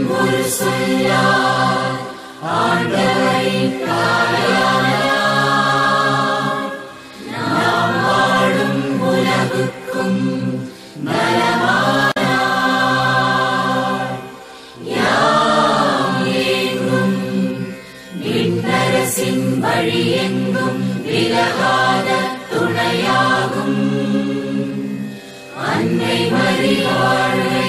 ஒரு சொல்லால் ஆண்டவரின் தாயானார் நாம் வாழும் உலகுக்கும் நலமானார் யாம் ஏங்கும் விண்ணரசின் வழி எங்கும் விலகாத துணையாகும் அன்னை மறி வாழ்வை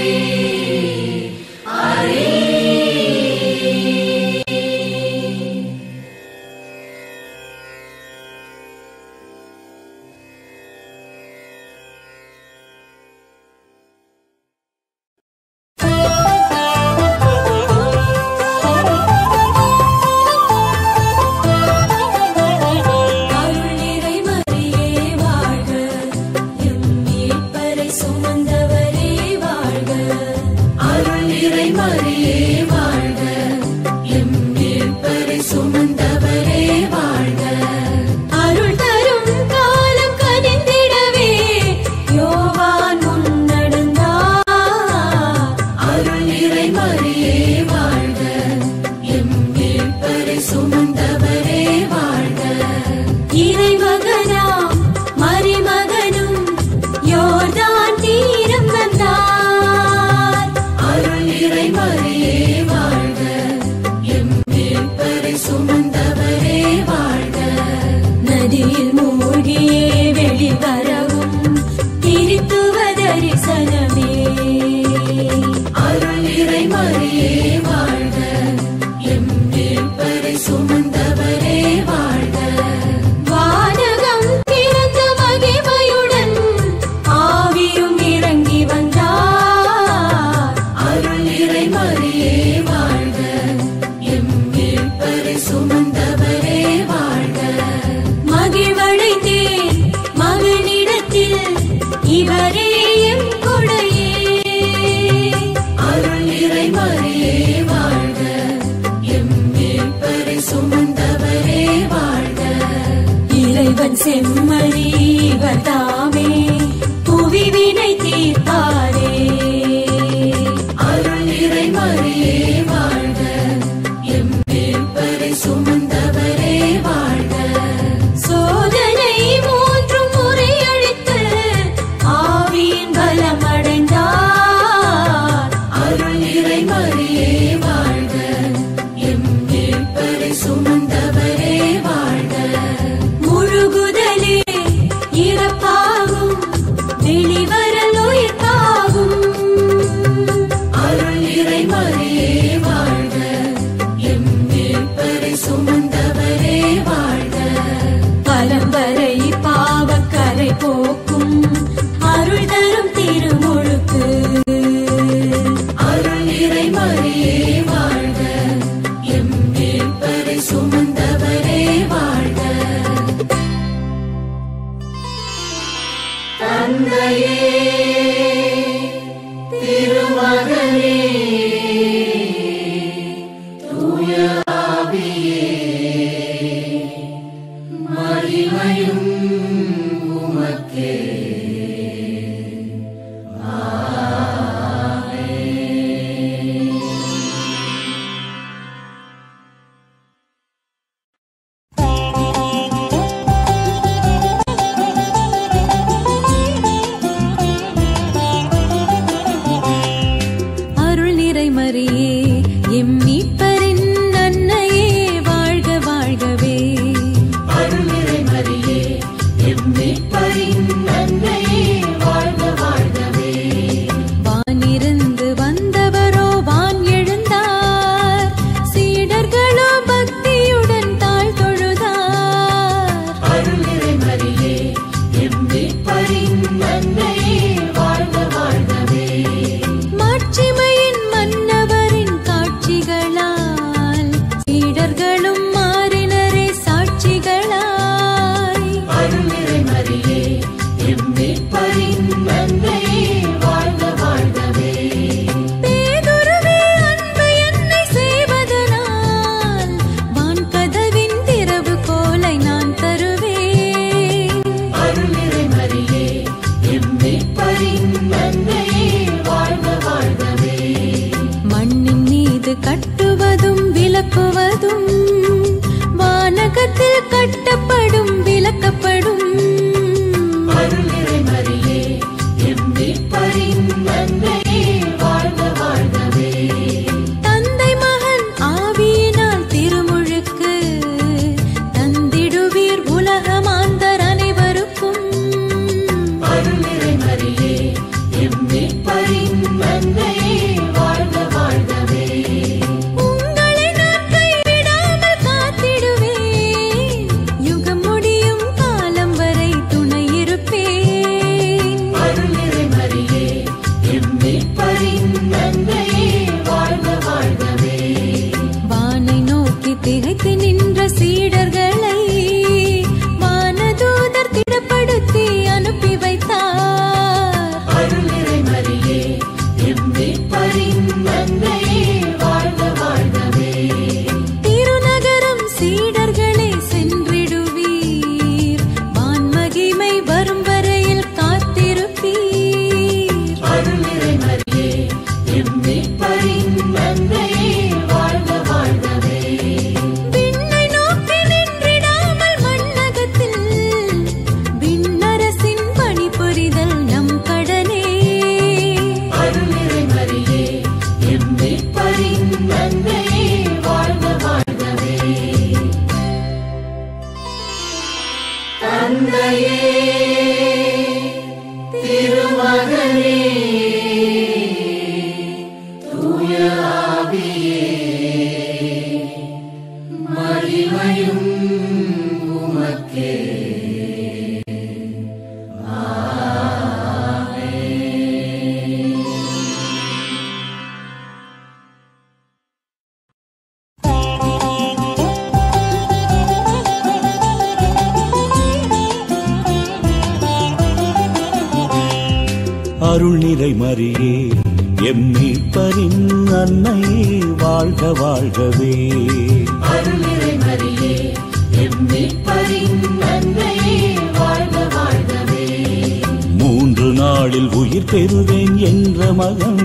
அருள் நிறை மரியே வாழ்க எம் மீட்பரை சுமந்தவரே வாழ்க அருள் நிறை மரியே வாழ்க எம் மீட்பரை சுமந்தவரே வாழ்க அருள் தரும் காலம் கனிந்திடவே யோவான் முன்னடந்தார் அருள் நிறை மரியே வாழ்க எம் மீட்பரை சுமந்தவரே வாழ்க இறைமகனாம் மரிமகனும் யோர்தான் தீரம் வந்தார் அருள் நிறை மரியே வாழ்க எம் மீட்பரை சுமந்தவரே வாழ்க நதியில் மூழ்கியே வெளிவரவும் திருத்துவ தரிசனமே அருள் நிறை மரியே வாழ்க எம் மீட்பரை சுமந்தவரே வாழ்க வானகம் பிறந்த மகிமையுடன் ஆவியும் இறங்கி வந்தார் அருள் நிறை மரியே வாழ்க எம் மீட்பரை சுமந்தவரே வாழ்க மகிழ்வடைந்தேன் மகனிடத்தில் இவரே எம் கொடையே அருள் நிறை மரியே வாழ்க எம் மீட்பரை சுமந்தவரே வாழ்க இறைவன் செம்மறி இவர் தாமே புவிவினை தீர்ப்பாரே அருள் நிறை மரியே வாழ்க எம் மீட்பரை சுமந்தவரே வாழ்க சோதனை மூன்றும் முறையளித்து ஆவியின் பலம் அடைந்தார் அருள் நிறை மரியே வாழ்க எம் மீட்பரை சுமந்தவரே வாழ்க முழுகுதலே இறப்பாகும் வெளிவரல் உயிர்ப்பாகும் அருள் நிறை மரியே வாழ்க எம் மீட்பரை சுமந்தவரே வாழ்க பரம்பரை பாவக்கரை போக்கும் அருள் தரும் திருமுழுக்கு அருள் நிறை மரியே வாழ்க எம் மீட்பரை சுமந்தவரே வாழ்க தந்தையே திருமகனே தூய ஆவியே மகிமையும் உமக்கே தந்தையே திருமகனே தூய ஆவியே மகிமையும் உமக்கே அருள் நிறை மறியே எம் மீட்பரின் அன்னையே வாழ்க வாழ்கவே அருள்நிறை மரியே எம் மீட்பரின் அன்னையே வாழ்க வாழ்கவே மூன்று நாளில் உயிர் பெறுவேன் என்ற மகன்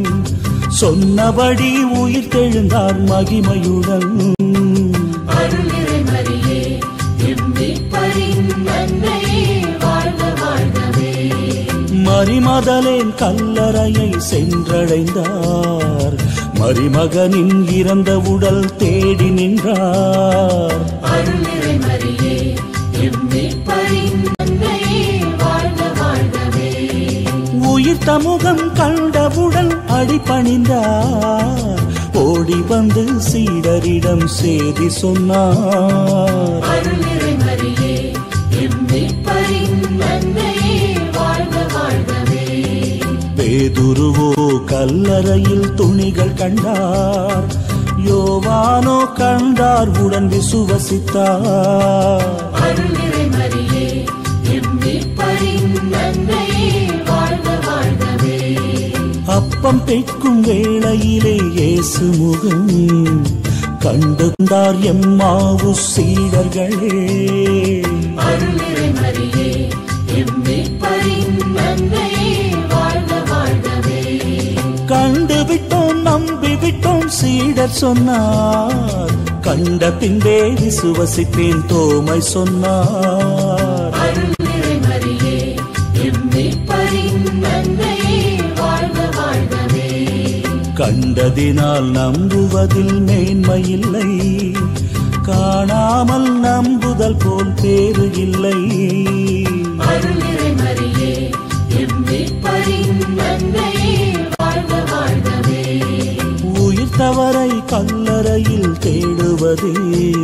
சொன்னபடி உயிர் தெழுந்தார் மகிமையுடன் அருள்நிறை மரியே எம் மீட்பரின் அன்னையே வாழ்க வாழ்கவே மரிமதலேன் கல்லறையை சென்றடைந்தார் மரிமகனின் இறந்த உடல் தேடி நின்றார் அருள்நிறை மரியே எம் மீட்பரின் அன்னையே வாழ்க வாழ்கவே உயிர் தமுகம் கண்டவுடன் அடிபணிந்தார் ஓடி வந்து சீடரிடம் செய்தி சொன்னார் அருள்நிறை மரியே எம் மீட்பரின் அன்னையே வாழ்க வாழ்கவே பேதுருவோ கல்லறையில் துணிகள் கண்டார் யோவானோ கண்டார் உடன் விசுவசித்தார் அருள்நிறை மரியே எம் மீட்பரின் அன்னையே வாழ்க வாழ்கவே அப்பம் பெய்க்கும் வேளையிலே இயேசு முகம் கண்டுந்தார் எம்மாவு சீடர்களே அருள்நிறை மரியே எம் மீட்பரின் அன்னையே வாழ்க வாழ்கவே கண்டு விட்டோம் நம்பி விட்டோம் சீடர் சொன்னார் கண்ட பின்பே விசுவசிப்பேன் தோமை சொன்னார் அருள்நிறை மரியே எம் மீட்பரின் அன்னையே வாழ்க வாழ்கவே கண்டதினால் நம்புவதில் மேன்மையில்லை காணாமல் நம்புதல் போல் பேறு இல்லை அருள்நிறை மரியே எம் மீட்பரின் அன்னையே வாழ்க வாழ்கவே உயிர் தவறை கல்லறையில் தேடுவதே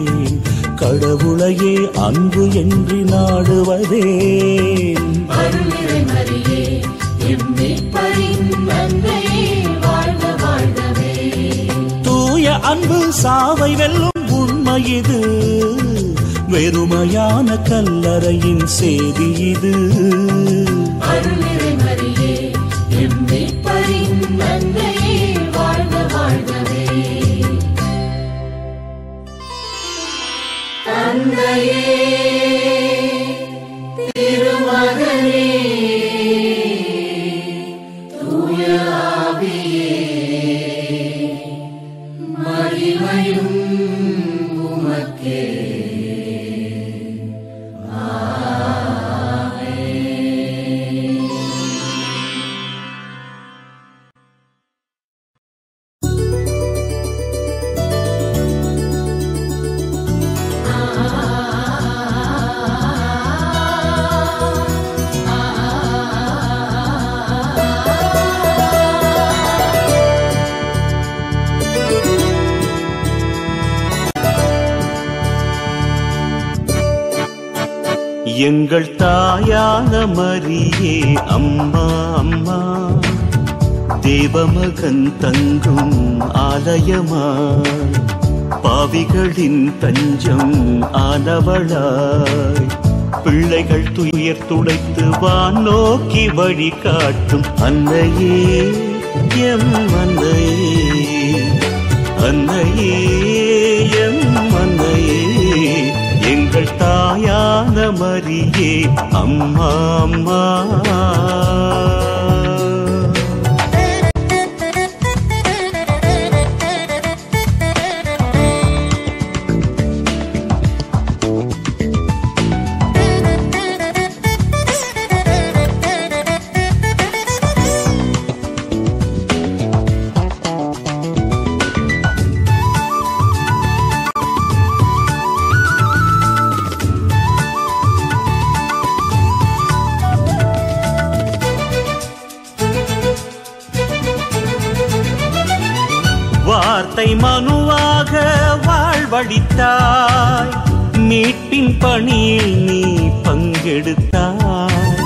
கடவுளையே அன்பு என்று நாடுவதே அருள்நிறை மரியே எம் மீட்பரின் அன்னையே வாழ்க வாழ்கவே தூய அன்பு சாவை வெல்லும் உண்மை இது வெறுமையான கல்லறையின் செய்தி இது அருள்நிறை மரியே எம் மீட்பரின் அன்னையே வாழ்க வாழ்கவே தந்தையே திருமகனே தூய ஆவியே மகிமையும் உமக்கே எங்கள் தாயான மரியே அம்மா அம்மா தேவமகன் தங்கும் ஆலயமாய் பாவிகளின் தஞ்சம் ஆனவளாய் பிள்ளைகள் துயர் துடைத்து வான் நோக்கி வழி காட்டும் அன்னையே எம் அன்னையே அன்னையே எம் அன்னையே எங்கள் தாயான மரியே அம்மா அம்மா வார்த்தை மனுவாக வாழ்வழித்தாய் மீட்பின் பணியில் நீ பங்கெடுத்தாய்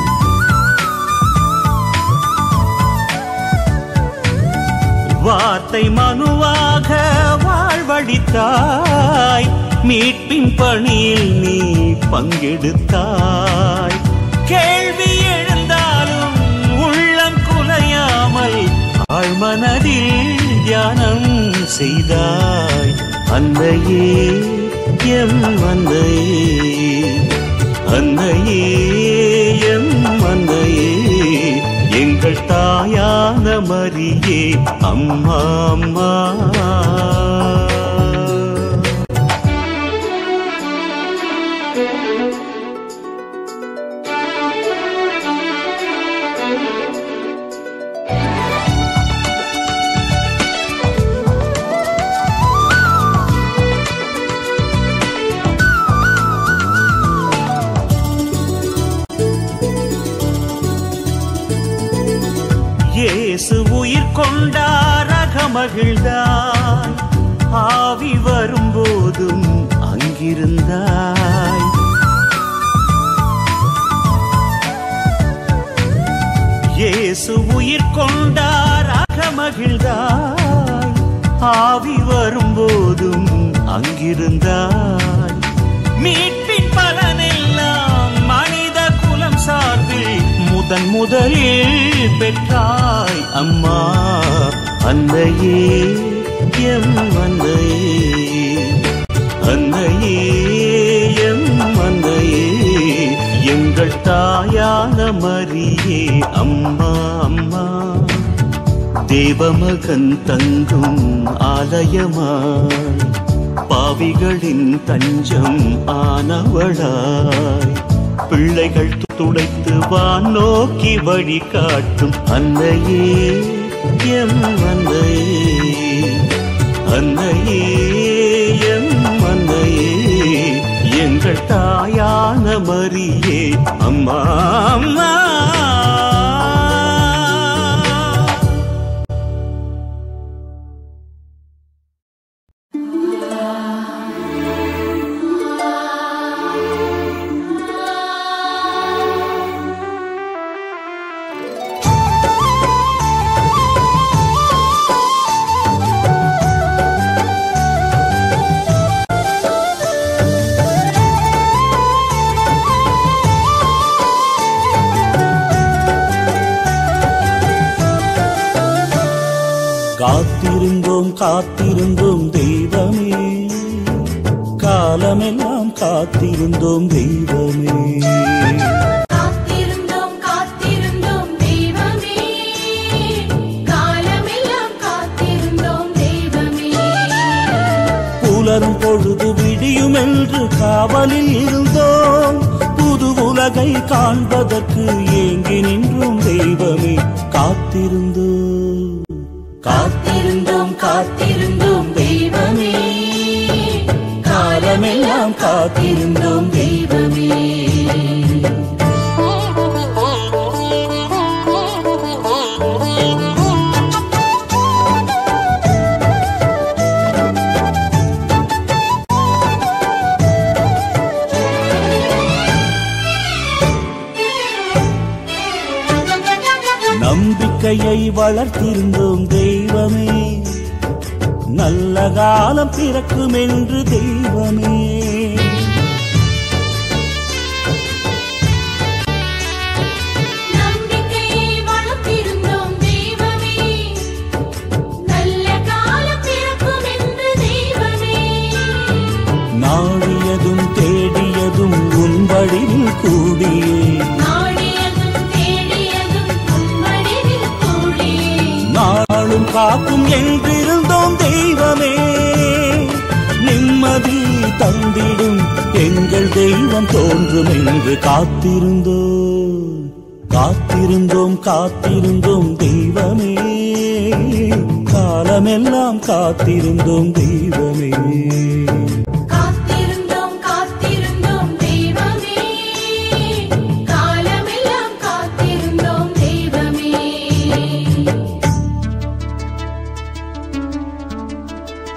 வார்த்தை மனுவாக வாழ்வழித்தாய் மீட்பின் பணியில் நீ பங்கெடுத்தாய் கேள்வி எழுந்தாலும் உள்ளம் குலையாமல் ஆழ்மனதில் தியானம் செய்தாய் அன்னையே எம் அன்னையே அன்னையே எம் அன்னையே எங்கள் தாயான மரியே அம்மா அம்மா இயேசு உயிர் கொண்டார் அகமகிழ்ந்தாய் ஆவி வரும்போதும் அங்கிருந்தாய் இயேசு உயிர் கொண்டார் அகமகிழ்ந்தாய் ஆவி வரும்போதும் அங்கிருந்தாய் மீட்பின் பலனெல்லாம் மனித குலம் சார்பில் முதன் முதலில் பெற்றாய் அம்மா அன்னையே எம் அன்னையே அன்னையே எம் அன்னையே எங்கள் தாயான மரியே அம்மா அம்மா தேவமகன் தங்கும் ஆலயமாய் பாவிகளின் தஞ்சம் ஆனவளாய் பிள்ளைகள் துடைத்து வான் நோக்கி வழி காட்டும் அன்னையே எம் அன்னையே அன்னையே எம் அன்னையே எங்கள் தாயான மரியே அம்மா அம்மா காத்திருந்தோம் காத்திருந்தோம் தெய்வமே காலமெல்லாம் காத்திருந்தோம் தெய்வமே காத்திருந்தோம் காத்திருந்தோம் தெய்வமே காலமெல்லாம் காத்திருந்தோம் தெய்வமே புலரும் பொழுது விடியும் என்று காவலில் இருந்தோம் புது உலகை காண்பதற்கு ஏங்கி நின்றோம் தெய்வமே காத்திருந்தோம் காத்திருந்தோம் காத்திருந்தோம் தெய்வமே காலமெல்லாம் காத்திருந்தோம் தெய்வமே நம்பிக்கையை வளர்த்திருந்தோம் தெய்வமே நல்ல காலம் பிறக்கும் என்று தெய்வமே நம்பிக்கையை வளர்த்திருந்தோம் தெய்வமே நல்ல காலம் பிறக்கும் என்று தெய்வமே நாடியதும் தேடியதும் உன் வடிவில் கூடியே நாடியதும் தேடியதும் உன்வடிவில் கூடியே நாளும் காக்கும் என்றிருந்தோம் தெய்வமே நிம்மதி தந்திடும் எங்கள் தெய்வம் தோன்றும் என்று காத்திருந்தோம் காத்திருந்தோம் காத்திருந்தோம் தெய்வமே காலமெல்லாம் காத்திருந்தோம் தெய்வமே காத்திருந்தோம் காத்திருந்தோம் தெய்வமே காலமெல்லாம் காத்திருந்தோம் தெய்வமே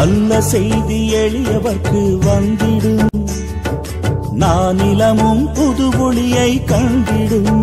நல்ல செய்தி எளியவர்க்கு வந்திடும் நானிலமும் புது ஒளியை கண்டிடும்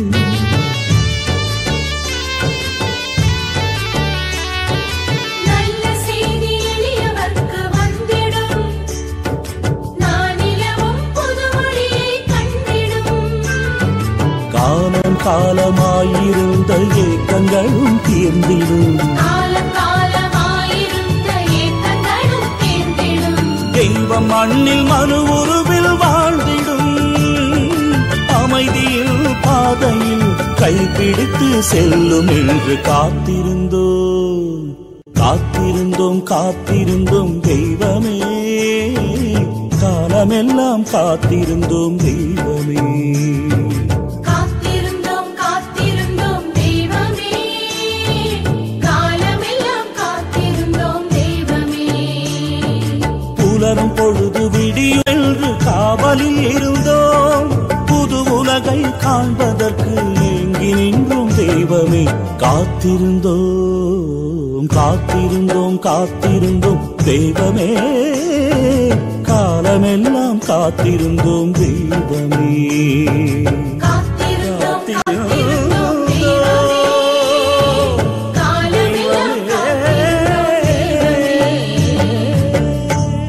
நல்ல செய்தி எளியவர்க்கு வந்திடும் நானிலவும் புதுமொழியை கண்டிடும் காலம் காலமாயிருந்த ஏக்கங்களும் தீர்ந்திடும் காலம் காலமாயிருந்த ஏக்கங்களும் தீர்ந்திடும் தெய்வம் மண்ணில் மனு உருவில் வாழ்ந்திடும் அமைதியில் பாதையில் கைப்பிடித்து செல்லும் என்று காத்திருந்தோம் காத்திருந்தோம் காத்திருந்தோம் தெய்வமே காலமெல்லாம் காத்திருந்தோம் தெய்வமே காத்திருந்தோம் காத்திருந்தோம் தெய்வமே காலமெல்லாம் காத்திருந்தோம் தெய்வமே புலரும் பொழுது விடியும் என்று காவலில் இருந்தோம் புது உலகை காண்பதற்கு ஏங்கி நின்றும் தெய்வமே காத்திருந்தோம் காத்திருந்தோம் காத்திருந்தோம் தெய்வமே காலமெல்லாம் காத்திருந்தோம் தெய்வமே காத்திருந்தோம் காத்திருந்தோம் தெய்வமே காலமெல்லாம் காத்திருந்தோம் தெய்வமே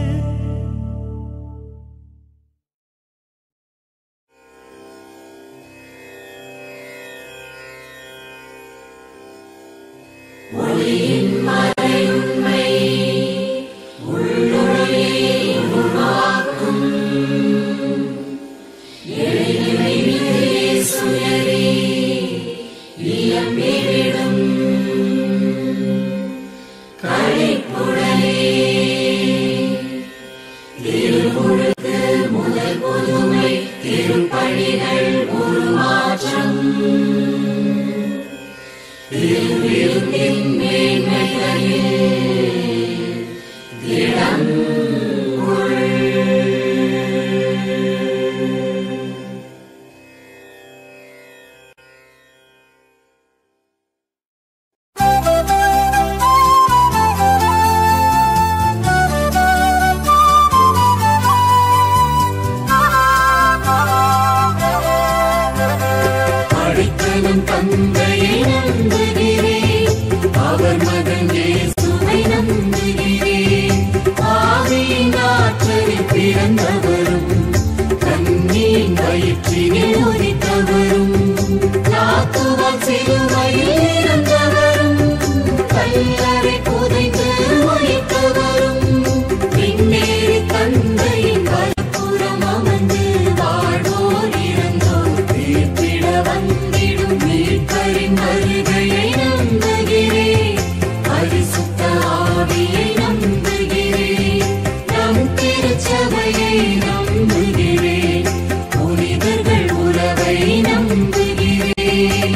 அடித்தனம் தந்தையை நம்புகிறேன் அவர் மகன் இயேசுவை நம்புகிறேன் ஆவியின் ஆற்றலில் பிறந்தவரும் கண்ணின் வயிற்றினில் உதித்தவரும் நாத்துவால் சிலுவையில் இறந்தவரும் கல்லறை புதைத்து உயிர்த்தவரும் விண்ணேறி தந்தையின் வலப்புறம் அமர்ந்து வாழ்வோர் இறந்தோர் தீர்த்திட வந்திடும் மீட்பரின் வருகையை நம்புகிறேன் பரிசுத்த ஆவியை நம்புகிறேன் நம் திருச்சபையை நம்புகிறேன் புனிதர்கள் உறவை நம்புகிறேன்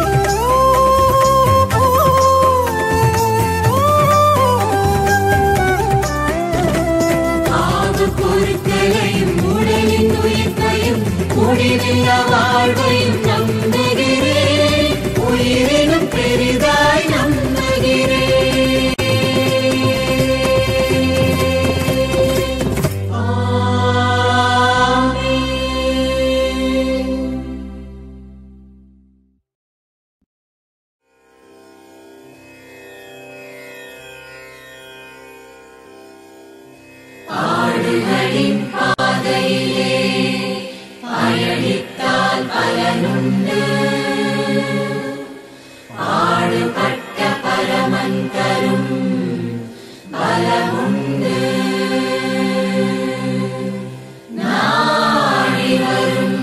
ஆவு பொருட்களையும் உடலின் உயிர்ப்பையும் முடிவில்லா வாழ்வையும் நம்புகிறேன் உயிரினும் பெரிதாய் நம்புகிறேன் ஆமென். ஆடுகளின் பாதையிலே பயணித்தால் பலனுண்டு ஆடுபட்ட பரமன் தரும் பலமுண்டு நாடி வரும்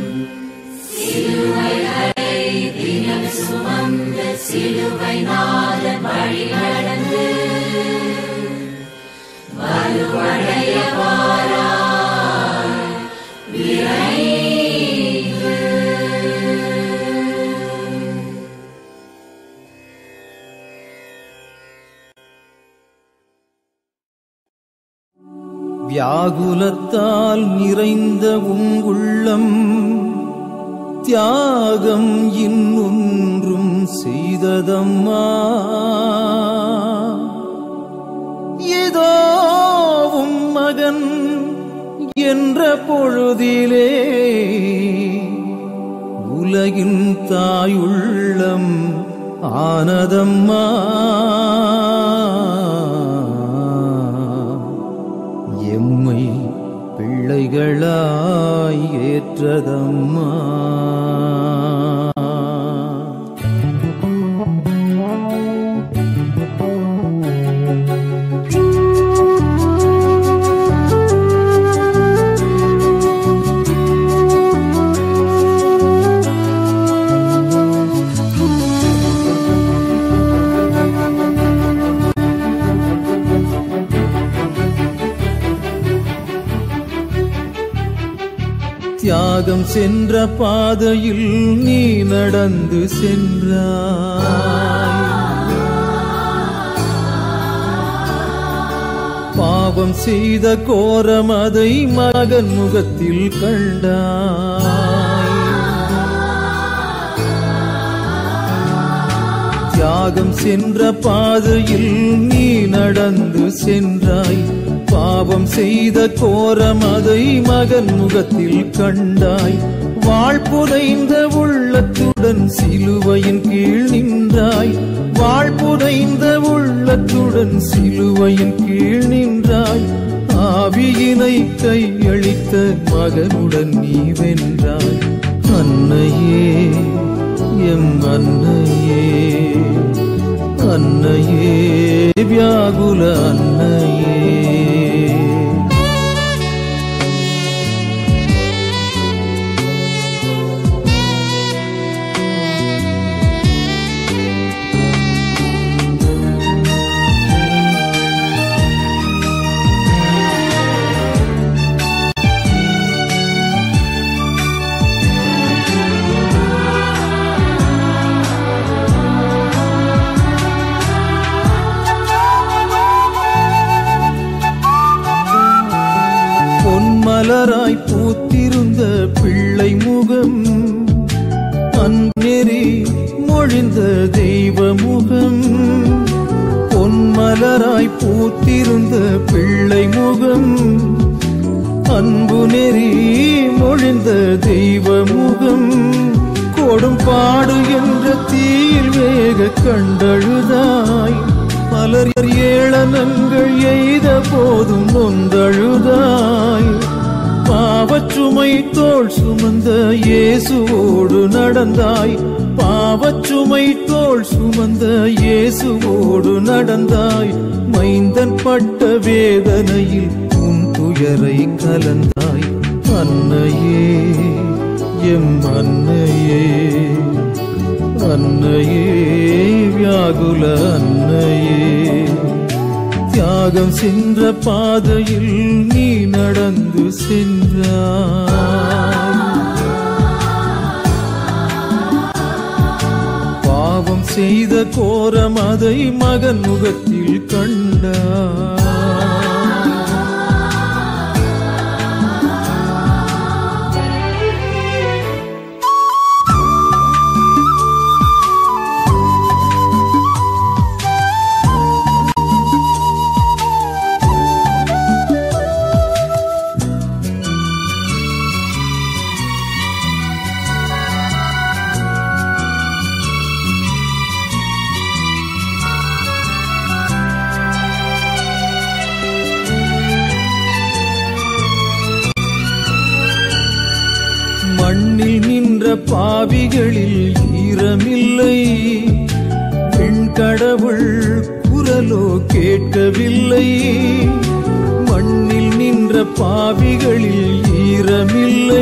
சிலுவைகளை தினம் சுமந்து சிலுவை நாத வழி நடந்து வலுவடைய வாராய் விரைந்து வியாகுலத்தால் நிறைந்த உன் உள்ளம் தியாகம் இன்னொன்றும் செய்ததம்மா இதோ பொழுதிலே உலகின் தாயுள்ளம் ஆனதம்மா எம்மை பிள்ளைகளாய் ஏற்றதம்மா தியாகம் சென்ற பாதையில் நீ நடந்து சென்றாய் பாவம் செய்த கோரம் அதை மகன் முகத்தில் கண்டாய் தியாகம் சென்ற பாதையில் நீ நடந்து சென்றாய் பாவம் செய்த கோரம் அதை மகன் முகத்தில் கண்டாய் வாழ்புதைந்த உள்ளத்துடன் சிலுவையின் கீழ் நின்றாய் வாழ்புதைந்த உள்ளத்துடன் சிலுவையின் கீழ் நின்றாய் ஆவியினை கையளித்த மகனுடன் நீ வென்றாய் அன்னையே எம் அன்னையே அன்னையே வியாகுல அன்னையே பொன்மலராய் பூத்திருந்த பிள்ளை முகம் அந்நெறி மொழிந்த தெய்வ முகம் பொன்மலராய் பூத்திருந்த பிள்ளை முகம் அன்பு நெறி மொழிந்த தெய்வ முகம் கொடும் பாடு என்ற தீயில் வேக கண்டழுதாய் பலர் ஏளனங்கள் எய்த போதும் நொந்தழுதாய் பாவச்சுமை தோள் சுமந்த இயேசுவோடு நடந்தாய் பாவச்சுமை தோள் சுமந்த இயேசுவோடு நடந்தாய் மைந்தன் பட்ட வேதனையில் உன் துயரை கலந்தாய் அன்னையே எம் அன்னையே அன்னையே வியாகுல அன்னையே தியாகம் சென்ற பாதையில் நீ நடந்து சென்றாய் பாவம் செய்த கோரம் அதை மகன் முகத்தில் கண்டாய் மண்ணில் நின்ற பாவிகளில் ஈரமில்லை பெண்கடவுள் குரலோ கேட்கவில்லை மண்ணில் நின்ற பாவிகளில் ஈரமில்லை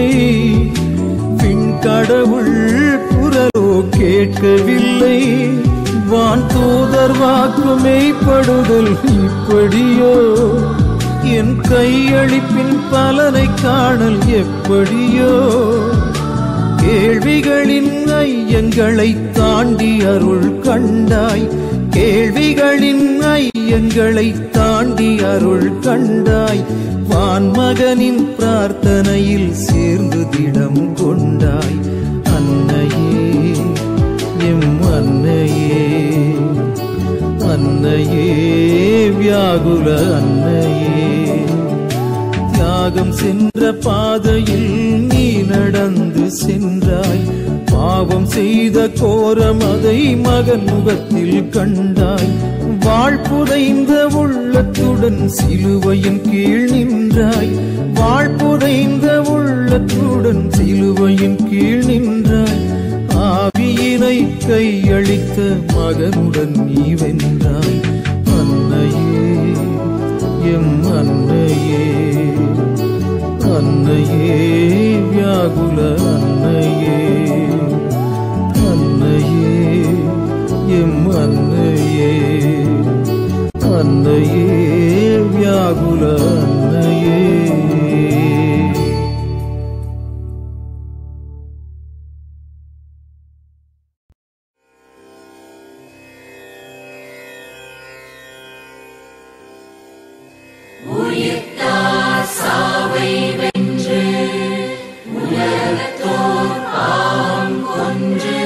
கடவுள் குரலோ கேட்கவில்லை வான் தூதர் வாக்கு மெய்ப்படுதல் இப்படியோ என் கையளிப்பின் பலனை காணல் எப்படியோ கேள்விகளின் ஐயங்களை தாண்டி அருள் கண்டாய் கேள்விகளின் ஐயங்களை தாண்டி அருள் கண்டாய் வான்மகனின் பிரார்த்தனையில் சேர்ந்து திடம் கொண்டாய் அன்னையே எம் அன்னையே அன்னையே வியாகுல அன்னையே தியாகம் சென்ற பாதையில் நீ நடந்து சென்றாய் பாவம் செய்த கோரம் அதை மகன் முகத்தில் கண்டாய் வாழ்புதைந்த உள்ளத்துடன் சிலுவையின் கீழ் நின்றாய் வாழ்புதைந்த உள்ளத்துடன் சிலுவையின் கீழ் நின்றாய் ஆவியினை கையளித்த மகனுடன் நீ வென்றாய் அன்னையே எம் அன்னையே அன்னையே வியாகுல அன்னையே அன்னையே எம் அன்னையே அன்னையே வியாகுல அன்னையே உயிர்த்தார் சாவை வென்று உலகத்தோர் பாவம் கொன்று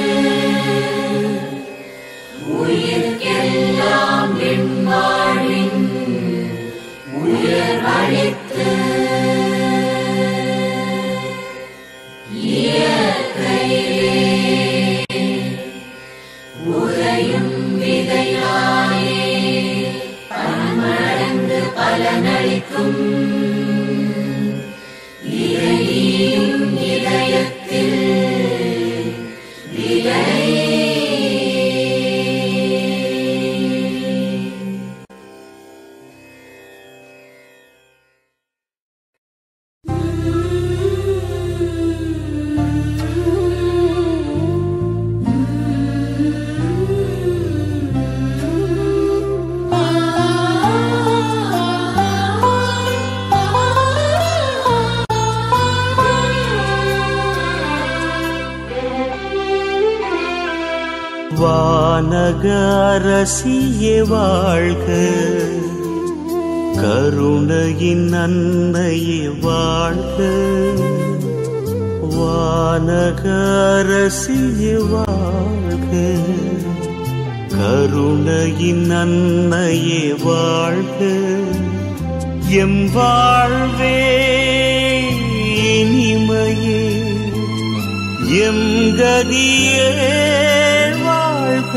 உயிர்க்கெல்லாம் வெண்வாழின் உயர்வழித்து இயற்கையிலே உறையும் விதையாயே பன்மடங்கு பலனளிக்கும் இறையும் இதயத்தில் விதை வானகரசியே வாழ்க கருணையின் அன்னையே வாழ்க வானகரசியே வாழ்க கருணையின் அன்னையே வாழ்க எம் வாழ்வே இனிமையே எம் கதியே வாழ்க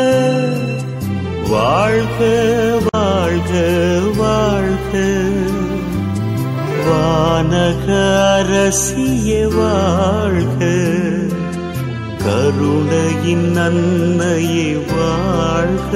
வாழ்க வாழ்க வாழ்க வானக அரசிய வாழ்க கருணையின் அன்னையே வாழ்க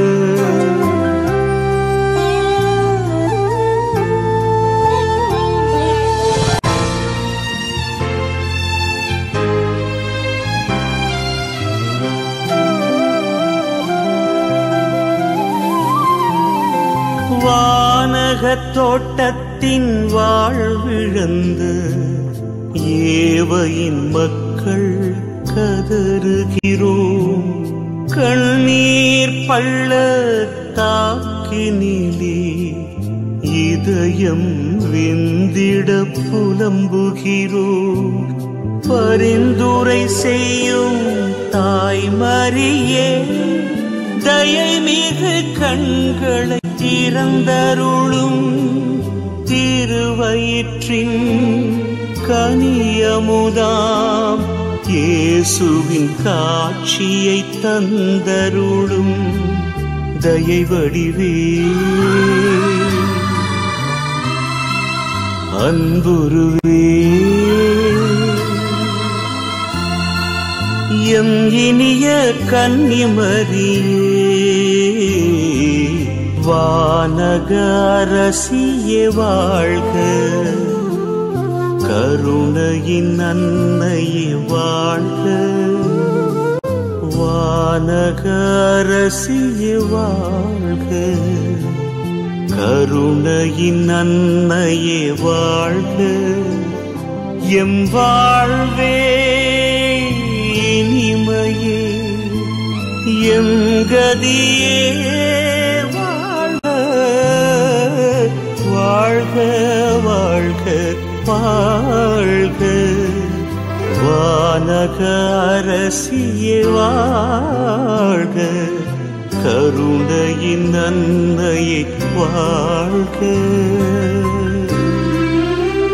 வானகத் தோட்டத்தின் வாழ்விழந்து ஏவையின் மக்கள் கதறுகிறோம் கண்ணீர் பள்ள தாக்கினிலே இதயம் வெந்திட புலம்புகிறோம் பரிந்துரை செய்யும் தாய்மரியே தயை மிகு கண்களை திறந்தருளும் திருவயிற்றின் கனியமுதாம் இயேசுவின் காட்சியை தந்தருளும் தயை வடிவே அன்புருவே எம் இனிய கன்னிமரியே வானகரசியே வாழ்க கருணையின் அன்னையே வாழ்க வானகரசியே வாழ்க கருணையின் அன்னையே வாழ்க எம் வாழ்வே இனிமையே எம் கதியே வாழ்க வாழ்க வாழ்க வாழ்க வானக அரசியே வாழ்க கருணையின் அன்னையை வாழ்க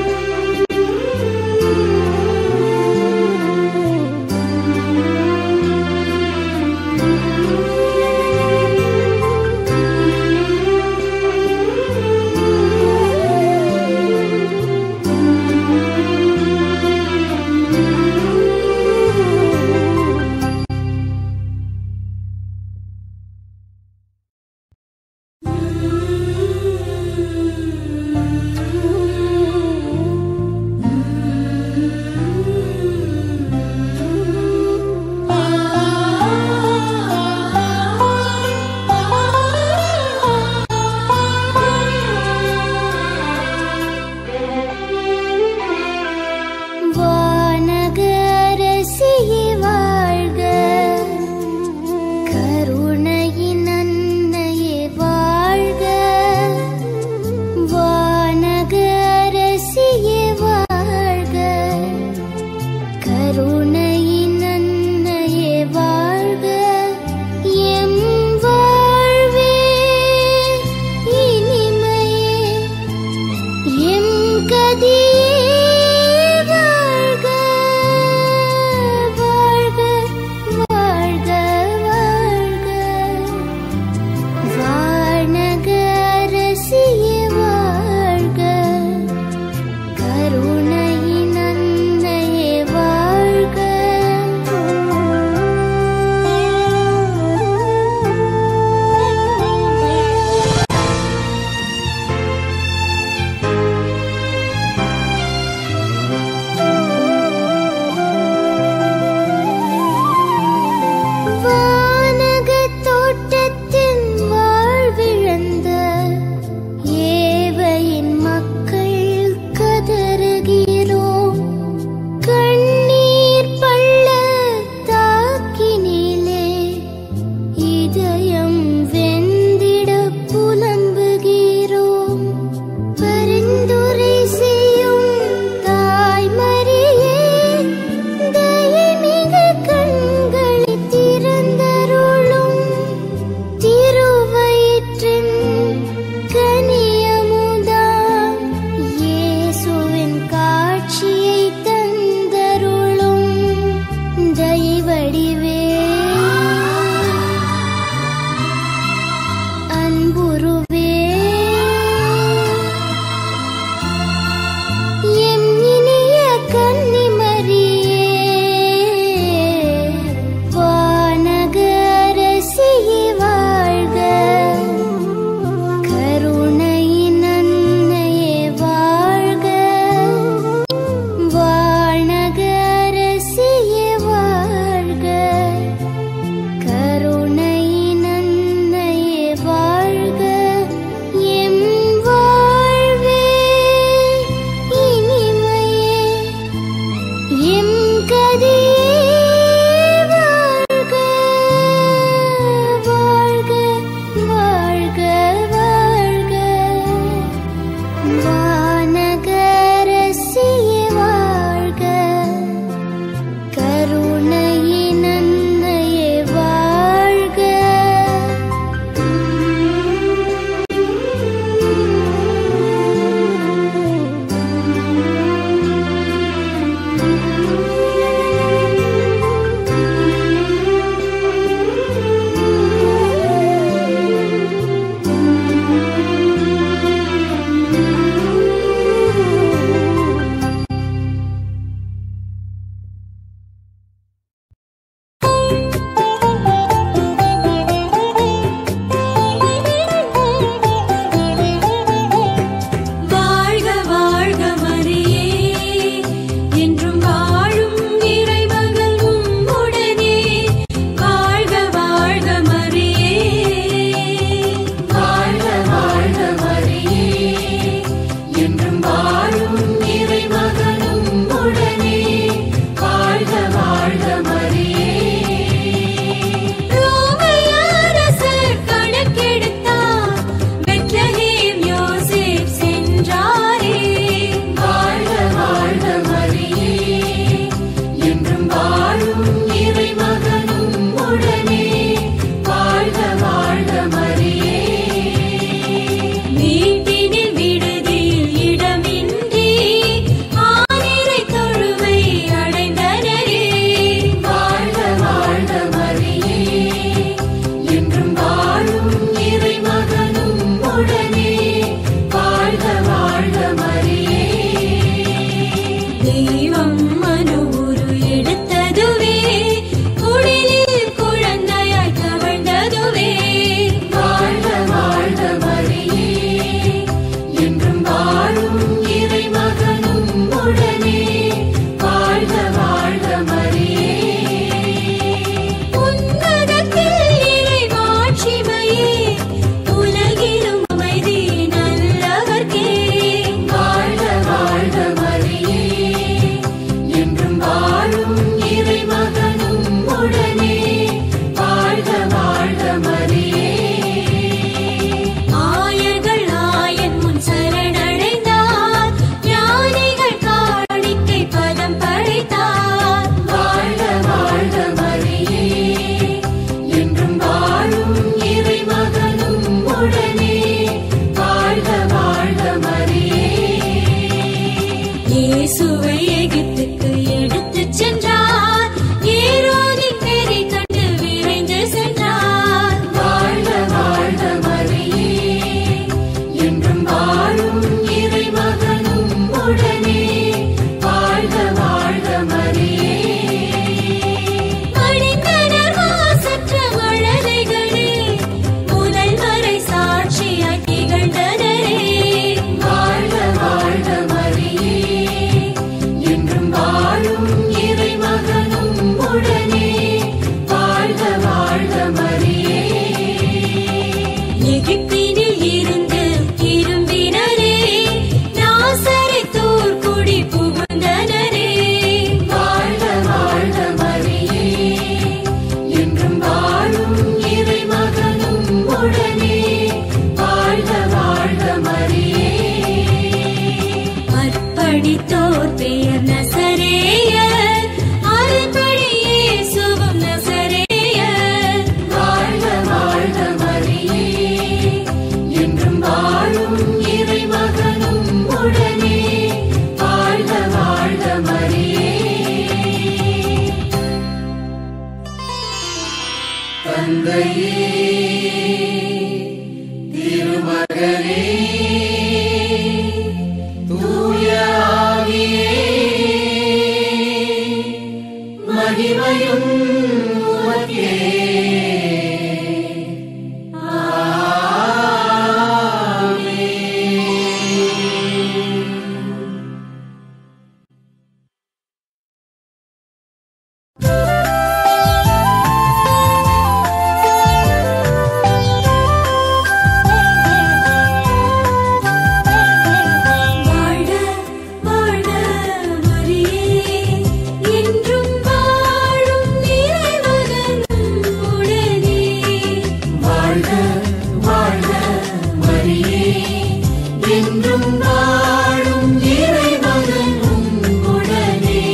திருமகனே தூய ஆவியே மகிமையும் உமக்கே வாழ்க வாழ்க மரியே என்றும் வாழும் இறைமகன் உடனே வாழ்க வாழ்க மரியே என்றும் வாழும் இறைமகன் உடனே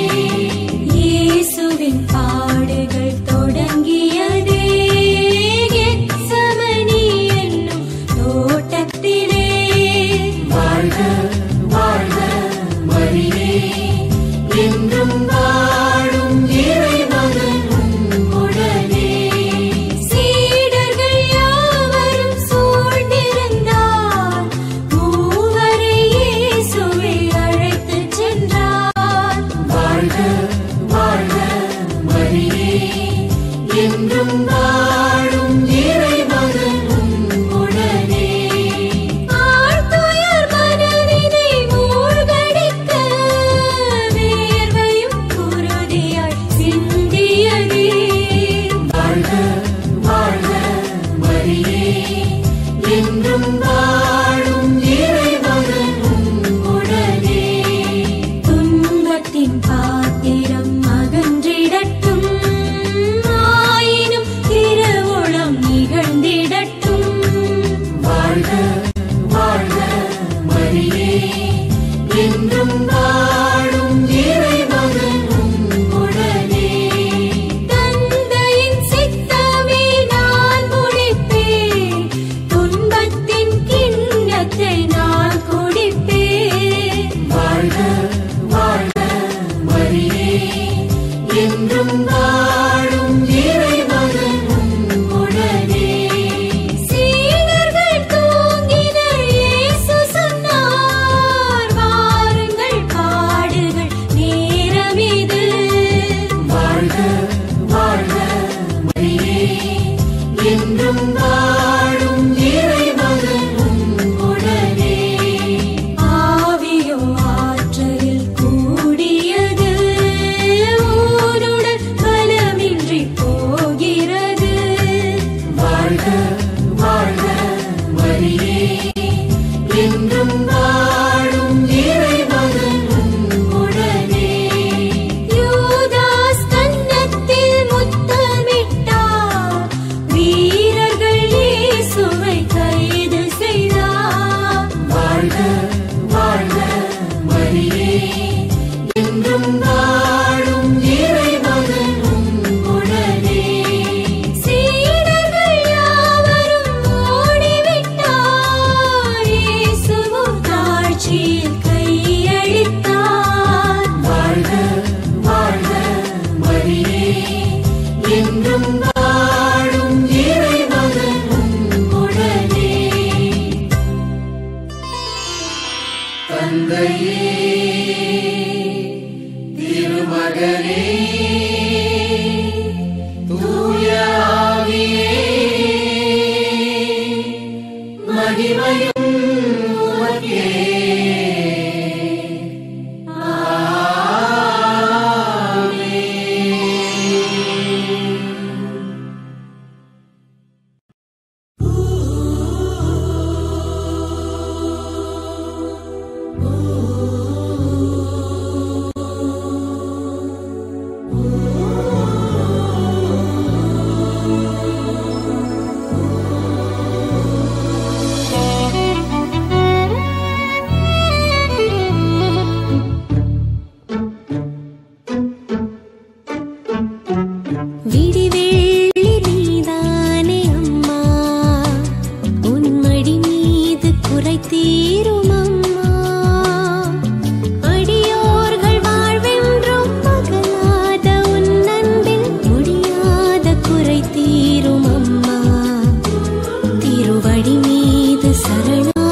இயேசுவின் பாடுகள் தொடங்கியதே கெத்சமனி என்னும் தோட்டத்திலே வாழ்க வாழ்க மரியே என்றும் வாழும் இறைமகன் உடனே சீடர்கள் யாவரும் சூழ்ந்திருந்தார் மூவரை இயேசுவை அழைத்துச் சென்றார் வாழ்க வாழ்க மரியே என்றும் வாழும் இறைமகன் உடனே ஆழ்துயர் மனதினை மூழ்கடிக்க வேர்வையும் குருதியாய் சிந்தியதே வாழ்க வாழ்க மரியே என்றும் வாழும் இறைமகன் உடனே துன்பத்தின் பாத்திரம் அகன்றிடட்டும் ஆயினும் திருவுளம் நிகழ்ந்திடட்டும் வாழ்க வாழ்க மரியே என்றும் வாழும் இறைமகன் உடனே தந்தையின் சித்தமே நான் முடிப்பேன் துன்பத்தின் கிண்ணத்தை நான் குடிப்பேன் வாழ்க வாழ்க மரியே என்றும் வாழும் இறைமகன் உடனே சீடர்கள் தூங்கினர் இயேசு சொன்னார் வாருங்கள் பாடுகள் நேரமிது வாழ்க வாழ்க மரியே என்றும் வாழும் இறைமகன் உடனே ஆவியோ ஆற்றலில் கூடியது ஊருடன் பலமின்றி போகிறது வாழ்க வாழ்க மரியே என்றும் வாழும் இறைமகன் உடனே யூதாஸ் கன்னத்தில் முத்தமிட்டார் வீரர்கள் இயேசுவை கைது செய்தார் வாழ்க வாழ்க மரியே என்றும் வாழும் இறைமகன் உடனே சீடர்கள் யாவரும் ஓடிவிட்டார் இயேசுவோ தாழ்ச்சியில் கையளித்தார் வாழ்க வாழ்க மரியே என்றும் வாழும் இறைமகன் உடனே தந்தையே திருமகனே தூய ஆவியே மகிமையும் உமக்கே விடிவெள்ளி நீதானே அம்மா உன் மடி மீது குறை தீரும் அம்மா அடியோர்கள் வாழ்வென்றும் பகலாத உன் அன்பில் முடியாத குறை தீரும் அம்மா திருவடி மீது சரணா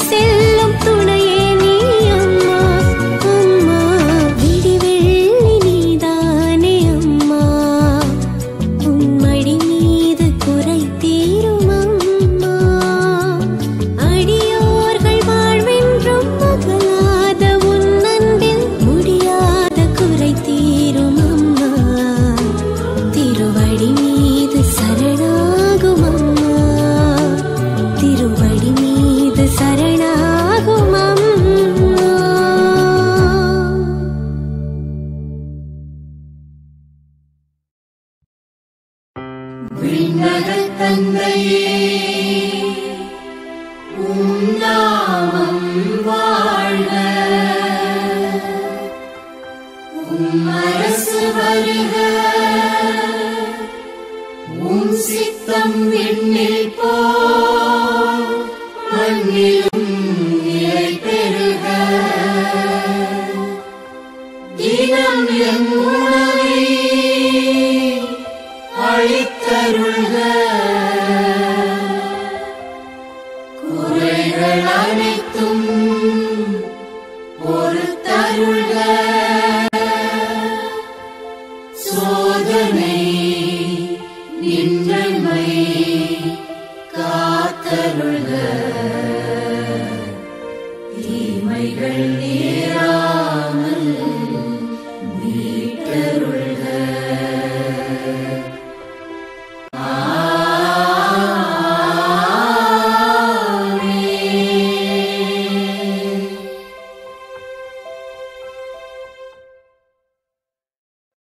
செல்லும் துணையே நீ அம்மா அம்மா விடிவெள்ளி நீதானே அம்மா உன் மடி மீது குறை தீரும் அம்மா அடியோர்கள் வாழ்வென்றும் மகளாத உன் அன்பில் முடியாத குறை தீரும் அம்மா திருவடி மீது சரணாகும் அம்மா திருவடி மீது சரணாகும் அம்மா விண்ணகத் தந்தையே உம் நாமம் வாழ்க உம் அரசு வருக உம் சித்தம் விண்ணில் போல் மண்ணிலும் நிலை பெறுக தினம் எம் உணவை அளித்தருள்க குறைகள் அனைத்தும் பொறுத்தருள்க சோதனை நின்றமை காத்தருள்க